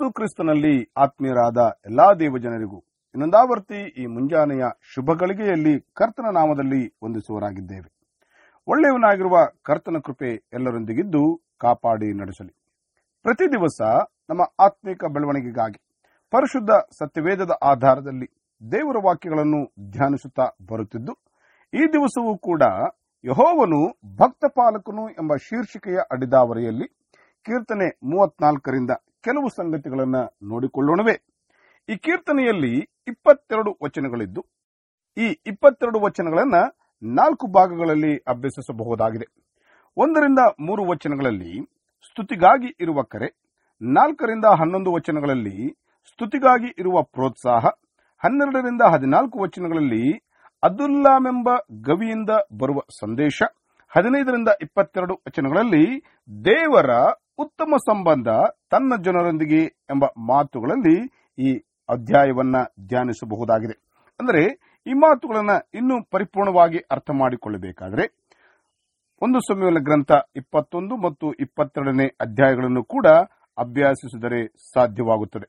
ಯೇಸು ಕ್ರಿಸ್ತನಲ್ಲಿ ಆತ್ಮೀಯರಾದ ಎಲ್ಲಾ ದೇವಜನರಿಗೂ ಇನ್ನೊಂದಾವರ್ತಿ ಈ ಮುಂಜಾನೆಯ ಶುಭ ಗಳಿಗೆಯಲ್ಲಿ ಕರ್ತನ ನಾಮದಲ್ಲಿ ವಂದಿಸುವರಾಗಿದ್ದೇವೆ ಒಳ್ಳೆಯವನಾಗಿರುವ ಕರ್ತನ ಕೃಪೆ ಎಲ್ಲರೊಂದಿಗಿದ್ದು ಕಾಪಾಡಿ ನಡೆಸಲಿ ಪ್ರತಿ ದಿವಸ ನಮ್ಮ ಆತ್ಮಿಕ ಬೆಳವಣಿಗೆಗಾಗಿ ಪರಿಶುದ್ಧ ಸತ್ಯವೇದದ ಆಧಾರದಲ್ಲಿ ದೇವರ ವಾಕ್ಯಗಳನ್ನು ಧ್ಯಾನಿಸುತ್ತಾ ಬರುತ್ತಿದ್ದು ಈ ದಿವಸವೂ ಕೂಡ ಯಹೋವನು ಭಕ್ತ ಪಾಲಕನು ಎಂಬ ಶೀರ್ಷಿಕೆಯ ಅಡಿದಾವರಿಯಲ್ಲಿ ಕೀರ್ತನೆ ಮೂವತ್ನಾಲ್ಕರಿಂದ ಕೆಲವು ಸಂಗತಿಗಳನ್ನ ನೋಡಿಕೊಳ್ಳೋಣವೇ ಈ ಕೀರ್ತನೆಯಲ್ಲಿ ಇಪ್ಪತ್ತೆರಡು ವಚನಗಳಿದ್ದು ಈ ಇಪ್ಪತ್ತೆರಡು ವಚನಗಳನ್ನ ನಾಲ್ಕು ಭಾಗಗಳಲ್ಲಿ ಅಭ್ಯಸಿಸಬಹುದಾಗಿದೆ ಒಂದರಿಂದ ಮೂರು ವಚನಗಳಲ್ಲಿ ಸ್ತುತಿಗಾಗಿ ಇರುವ ಕರೆ ನಾಲ್ಕರಿಂದ ಹನ್ನೊಂದು ವಚನಗಳಲ್ಲಿ ಸ್ತುತಿಗಾಗಿ ಇರುವ ಪ್ರೋತ್ಸಾಹ ಹನ್ನೆರಡರಿಂದ ಹದಿನಾಲ್ಕು ವಚನಗಳಲ್ಲಿ ಅದುಲ್ಲಾಮೆಂಬ ಗವಿಯಿಂದ ಬರುವ ಸಂದೇಶ ಹದಿನೈದರಿಂದ ಇಪ್ಪತ್ತೆರಡು ವಚನಗಳಲ್ಲಿ ದೇವರ ಉತ್ತಮ ಸಂಬಂಧ ತನ್ನ ಜನರೊಂದಿಗೆ ಎಂಬ ಮಾತುಗಳಲ್ಲಿ ಈ ಅಧ್ಯಾಯವನ್ನ ಧ್ಯಾನಿಸಬಹುದಾಗಿದೆ ಅಂದರೆ ಈ ಮಾತುಗಳನ್ನ ಇನ್ನೂ ಪರಿಪೂರ್ಣವಾಗಿ ಅರ್ಥ ಮಾಡಿಕೊಳ್ಳಬೇಕಾದರೆ ಒಂದು ಸಮಯದ ಗ್ರಂಥ ಇಪ್ಪತ್ತೊಂದು ಮತ್ತು ಇಪ್ಪತ್ತೆರಡನೇ ಅಧ್ಯಾಯಗಳನ್ನು ಕೂಡ ಅಭ್ಯಾಸಿಸಿದರೆ ಸಾಧ್ಯವಾಗುತ್ತದೆ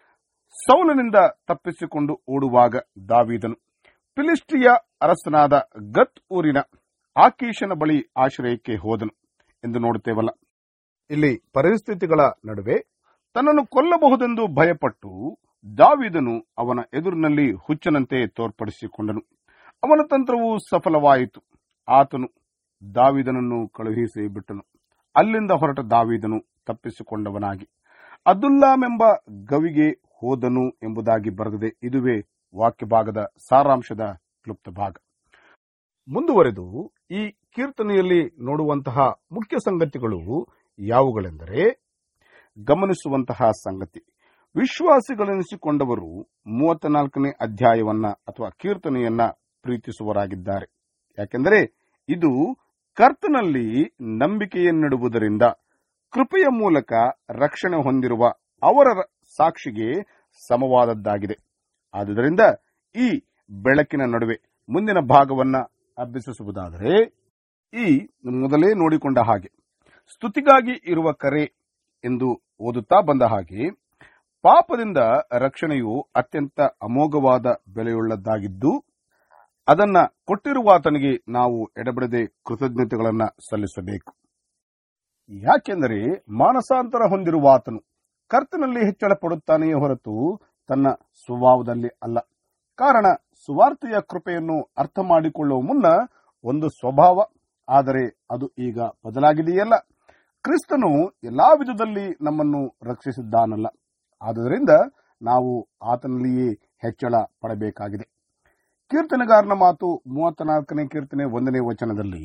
ಸೌಲನಿಂದ ತಪ್ಪಿಸಿಕೊಂಡು ಓಡುವಾಗ ದಾವೀದನು ಫಿಲಿಸ್ಟಿಯ ಅರಸನಾದ ಗತ್ ಊರಿನ ಆಕೀಶನ ಬಳಿ ಆಶ್ರಯಕ್ಕೆ ಹೋದನು ಎಂದು ನೋಡುತ್ತೇವಲ್ಲ ಇಲ್ಲಿ ಪರಿಸ್ಥಿತಿಗಳ ನಡುವೆ ತನ್ನನ್ನು ಕೊಲ್ಲಬಹುದೆಂದು ಭಯಪಟ್ಟು ದಾವಿದನು ಅವನ ಎದುರಿನಲ್ಲಿ ಹುಚ್ಚನಂತೆ ತೋರ್ಪಡಿಸಿಕೊಂಡನು ಅವನ ತಂತ್ರವು ಸಫಲವಾಯಿತು ಆತನು ದಾವಿದನನ್ನು ಕಳುಹಿಸಿ ಬಿಟ್ಟನು ಅಲ್ಲಿಂದ ಹೊರಟ ದಾವಿದನು ತಪ್ಪಿಸಿಕೊಂಡವನಾಗಿ ಅದುಲ್ಲಾಮೆಂಬ ಗವಿಗೆ ಹೋದನು ಎಂಬುದಾಗಿ ಬರೆದಿದೆ ಇದುವೇ ವಾಕ್ಯ ಭಾಗದ ಸಾರಾಂಶದ ಕ್ಲುಪ್ತ ಭಾಗ ಮುಂದುವರೆದು ಈ ಕೀರ್ತನೆಯಲ್ಲಿ ನೋಡುವಂತಹ ಮುಖ್ಯ ಸಂಗತಿಗಳು ಯಾವುಗಳೆಂದರೆ ಗಮನಿಸುವಂತಹ ಸಂಗತಿ ವಿಶ್ವಾಸಿಗಳೆನಿಸಿಕೊಂಡವರು ಮೂವತ್ತ ನಾಲ್ಕನೇ ಅಧ್ಯಾಯವನ್ನ ಅಥವಾ ಕೀರ್ತನೆಯನ್ನ ಪ್ರೀತಿಸುವರಾಗಿದ್ದಾರೆ ಯಾಕೆಂದರೆ ಇದು ಕರ್ತನಲ್ಲಿ ನಂಬಿಕೆಯನ್ನಿಡುವುದರಿಂದ ಕೃಪೆಯ ಮೂಲಕ ರಕ್ಷಣೆ ಹೊಂದಿರುವ ಅವರ ಸಾಕ್ಷಿಗೆ ಸಮವಾದದ್ದಾಗಿದೆ ಆದುದರಿಂದ ಈ ಬೆಳಕಿನ ನಡುವೆ ಮುಂದಿನ ಭಾಗವನ್ನ ಅಭ್ಯಸಿಸುವುದಾದರೆ ಈ ಮೊದಲೇ ನೋಡಿಕೊಂಡ ಹಾಗೆ ಸ್ತುತಿಗಾಗಿ ಇರುವ ಕರೆ ಎಂದು ಓದುತ್ತಾ ಬಂದ ಹಾಗೆ ಪಾಪದಿಂದ ರಕ್ಷಣೆಯು ಅತ್ಯಂತ ಅಮೋಘವಾದ ಬೆಲೆಯುಳ್ಳದ್ದಾಗಿದ್ದು ಅದನ್ನ ಕೊಟ್ಟಿರುವಾತನಿಗೆ ನಾವು ಎಡಬಿಡದೆ ಕೃತಜ್ಞತೆಗಳನ್ನ ಸಲ್ಲಿಸಬೇಕು ಯಾಕೆಂದರೆ ಮಾನಸಾಂತರ ಹೊಂದಿರುವಾತನು ಕರ್ತನಲ್ಲಿ ಹೆಚ್ಚಳ ಪಡುತ್ತಾನೆಯೇ ಹೊರತು ತನ್ನ ಸ್ವಭಾವದಲ್ಲಿ ಅಲ್ಲ ಕಾರಣ ಸುವಾರ್ತೆಯ ಕೃಪೆಯನ್ನು ಅರ್ಥ ಮಾಡಿಕೊಳ್ಳುವ ಮುನ್ನ ಒಂದು ಸ್ವಭಾವ ಆದರೆ ಅದು ಈಗ ಬದಲಾಗಿದೆಯಲ್ಲ ಕ್ರಿಸ್ತನು ಎಲ್ಲಾ ವಿಧದಲ್ಲಿ ನಮ್ಮನ್ನು ರಕ್ಷಿಸಿದ್ದಾನಲ್ಲ ಆದುದರಿಂದ ನಾವು ಆತನಲ್ಲಿಯೇ ಹೆಚ್ಚಳ ಪಡಬೇಕಾಗಿದೆ ಕೀರ್ತನೆಗಾರನ ಮಾತು ಮೂವತ್ತ ನಾಲ್ಕನೇ ಕೀರ್ತನೆ ಒಂದನೇ ವಚನದಲ್ಲಿ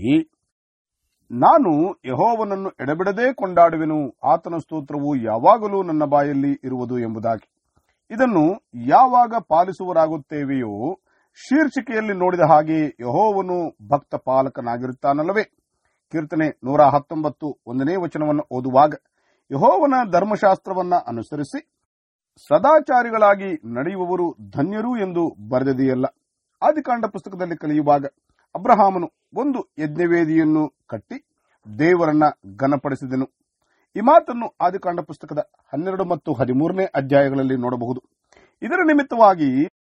ನಾನು ಯಹೋವನನ್ನು ಎಡಬಿಡದೆ ಕೊಂಡಾಡುವೆನು ಆತನ ಸ್ತೋತ್ರವು ಯಾವಾಗಲೂ ನನ್ನ ಬಾಯಲ್ಲಿ ಇರುವುದು ಎಂಬುದಾಗಿ ಇದನ್ನು ಯಾವಾಗ ಪಾಲಿಸುವರಾಗುತ್ತೇವೆಯೋ ಶೀರ್ಷಿಕೆಯಲ್ಲಿ ನೋಡಿದ ಹಾಗೆ ಯಹೋವನು ಭಕ್ತ ಪಾಲಕನಾಗಿರುತ್ತಾನಲ್ಲವೇ ಕೀರ್ತನೆ ನೂರ ಹತ್ತೊಂಬತ್ತು ಒಂದನೇ ವಚನವನ್ನು ಓದುವಾಗ ಯಹೋವನ ಧರ್ಮಶಾಸ್ತ್ರವನ್ನ ಅನುಸರಿಸಿ ಸದಾಚಾರಿಗಳಾಗಿ ನಡೆಯುವವರು ಧನ್ಯರು ಎಂದು ಬರೆದಿದೆಯಲ್ಲ ಆದಿಕಾಂಡ ಪುಸ್ತಕದಲ್ಲಿ ಕಲಿಯುವಾಗ ಅಬ್ರಹಾಮನು ಒಂದು ಯಜ್ಞವೇದಿಯನ್ನು ಕಟ್ಟಿ ದೇವರನ್ನ ಘನಪಡಿಸಿದನು ಈ ಮಾತನ್ನು ಆದಿಕಾಂಡ ಪುಸ್ತಕದ ಹನ್ನೆರಡು ಮತ್ತು ಹದಿಮೂರನೇ ಅಧ್ಯಾಯಗಳಲ್ಲಿ ನೋಡಬಹುದು ಇದರ ನಿಮಿತ್ತವಾಗಿ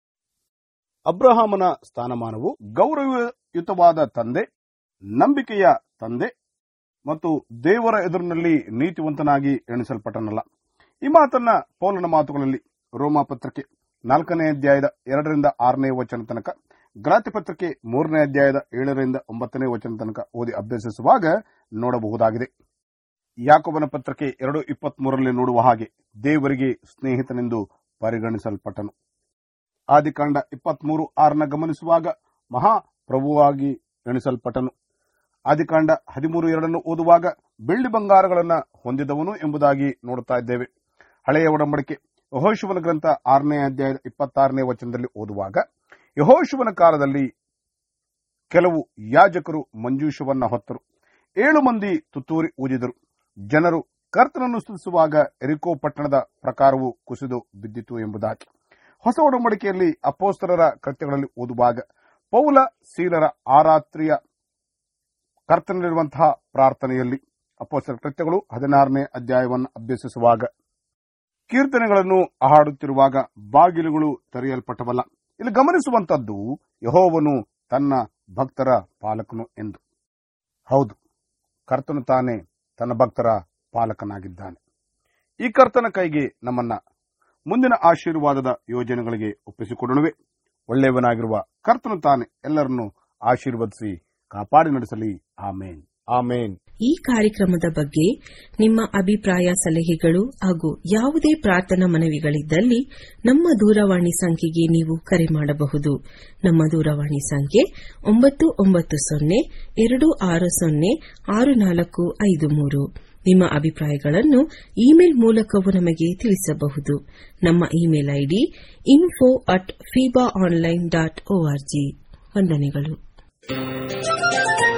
ಅಬ್ರಹಾಮನ ಸ್ಥಾನಮಾನವು ಗೌರವಯುತವಾದ ತಂದೆ ನಂಬಿಕೆಯ ತಂದೆ ಮತ್ತು ದೇವರ ಎದುರಿನಲ್ಲಿ ನೀತಿವಂತನಾಗಿ ಎಣಿಸಲ್ಪಟ್ಟನಲ್ಲ ಈ ಮಾತನ್ನ ಪೌಲನ ಮಾತುಗಳಲ್ಲಿ ರೋಮಾ ಪತ್ರಕ್ಕೆ ನಾಲ್ಕನೇ ಅಧ್ಯಾಯದ ಎರಡರಿಂದ ಆರನೇ ವಚನ ತನಕ ಗ್ರಾತಿ ಪತ್ರಕ್ಕೆ ಮೂರನೇ ಅಧ್ಯಾಯದ ಏಳರಿಂದ ಒಂಬತ್ತನೇ ವಚನ ತನಕ ಓದಿ ಅಭ್ಯಸಿಸುವಾಗ ನೋಡಬಹುದಾಗಿದೆ ಯಾಕೊಬನ ಪತ್ರಕ್ಕೆ ಎರಡು ಇಪ್ಪತ್ಮೂರರಲ್ಲಿ ನೋಡುವ ಹಾಗೆ ದೇವರಿಗೆ ಸ್ನೇಹಿತನೆಂದು ಪರಿಗಣಿಸಲ್ಪಟ್ಟನು ಆದಿಕಾಂಡ ಇಪ್ಪತ್ಮೂರು ಆರನ ಗಮನಿಸುವಾಗ ಮಹಾಪ್ರಭುವಾಗಿ ಎಣಿಸಲ್ಪಟ್ಟನು ಆದಿಕಾಂಡ ಹದಿಮೂರು ಎರಡನ್ನು ಓದುವಾಗ ಬೆಳ್ಳಿ ಬಂಗಾರಗಳನ್ನ ಹೊಂದಿದವನು ಎಂಬುದಾಗಿ ನೋಡುತ್ತಾ ಇದ್ದೇವೆ ಹಳೆಯ ಒಡಂಬಡಿಕೆ ಯಹೋಶುವನ ಗ್ರಂಥ ಆರನೇ ಅಧ್ಯಾಯದ ಇಪ್ಪತ್ತಾರನೇ ವಚನದಲ್ಲಿ ಓದುವಾಗ ಯಹೋಶುವನ ಕಾಲದಲ್ಲಿ ಕೆಲವು ಯಾಜಕರು ಮಂಜೂಷವನ್ನ ಹೊತ್ತರು ಏಳು ಮಂದಿ ತುತ್ತೂರಿ ಊದಿದರು ಜನರು ಕರ್ತನನ್ನು ಸ್ತುತಿಸುವಾಗ ಎರಿಕೋ ಪಟ್ಟಣದ ಪ್ರಕಾರವು ಕುಸಿದು ಬಿದ್ದಿತು ಎಂಬುದಾಗಿ ಹೊಸ ಒಡಂಬಡಿಕೆಯಲ್ಲಿ ಅಪೋಸ್ತರರ ಕೃತ್ಯಗಳಲ್ಲಿ ಓದುವಾಗ ಪೌಲ ಸೀಲರ ಆರಾತ್ರಿಯ ಕರ್ತನಲ್ಲಿರುವಂತಹ ಪ್ರಾರ್ಥನೆಯಲ್ಲಿ ಅಪೋಸ್ತರ ಕೃತ್ಯಗಳು ಹದಿನಾರನೇ ಅಧ್ಯಾಯವನ್ನು ಅಭ್ಯಸಿಸುವಾಗ ಕೀರ್ತನೆಗಳನ್ನು ಹಾಡುತ್ತಿರುವಾಗ ಬಾಗಿಲುಗಳು ತೆರೆಯಲ್ಪಟ್ಟವಲ್ಲ ಇಲ್ಲಿ ಗಮನಿಸುವಂತದ್ದು ಯಹೋವನು ತನ್ನ ಭಕ್ತರ ಪಾಲಕನು ಎಂದು ಹೌದು ಕರ್ತನು ತಾನೇ ತನ್ನ ಭಕ್ತರ ಪಾಲಕನಾಗಿದ್ದಾನೆ ಈ ಕರ್ತನ ಕೈಗೆ ನಮ್ಮನ್ನ ಮುಂದಿನ ಆಶೀರ್ವಾದದ ಯೋಜನೆಗಳಿಗೆ ಒಪ್ಪಿಸಿಕೊಡೋಣವೆ ಒಳ್ಳೆಯವನಾಗಿರುವ ಕರ್ತನು ತಾನೇ ಎಲ್ಲರನ್ನು ಆಶೀರ್ವದಿಸಿ ಕಾಪಾಡಿ ನಡೆಸಲಿ ಆಮೇನ್ ಆಮೇನ್ ಈ ಕಾರ್ಯಕ್ರಮದ ಬಗ್ಗೆ ನಿಮ್ಮ ಅಭಿಪ್ರಾಯ ಸಲಹೆಗಳು ಹಾಗೂ ಯಾವುದೇ ಪ್ರಾರ್ಥನಾ ಮನವಿಗಳಿದ್ದಲ್ಲಿ ನಮ್ಮ ದೂರವಾಣಿ ಸಂಖ್ಯೆಗೆ ನೀವು ಕರೆ ಮಾಡಬಹುದು ನಮ್ಮ ದೂರವಾಣಿ ಸಂಖ್ಯೆ ಒಂಬತ್ತು ಒಂಬತ್ತು ಸೊನ್ನೆ ಎರಡು ಆರು ಸೊನ್ನೆ ಆರು ನಾಲ್ಕು ಐದು ಮೂರು ನಿಮ್ಮ ಅಭಿಪ್ರಾಯಗಳನ್ನು ಇಮೇಲ್ ಮೂಲಕವೂ ನಮಗೆ ತಿಳಿಸಬಹುದು ನಮ್ಮ ಇಮೇಲ್ ಐಡಿ ಇನ್ಫೋ ಅಟ್ ಫೀಬಾ ಆನ್ಲೈನ್ ಡಾಟ್ ಒಆರ್ಜಿ ವಂದನೆಗಳು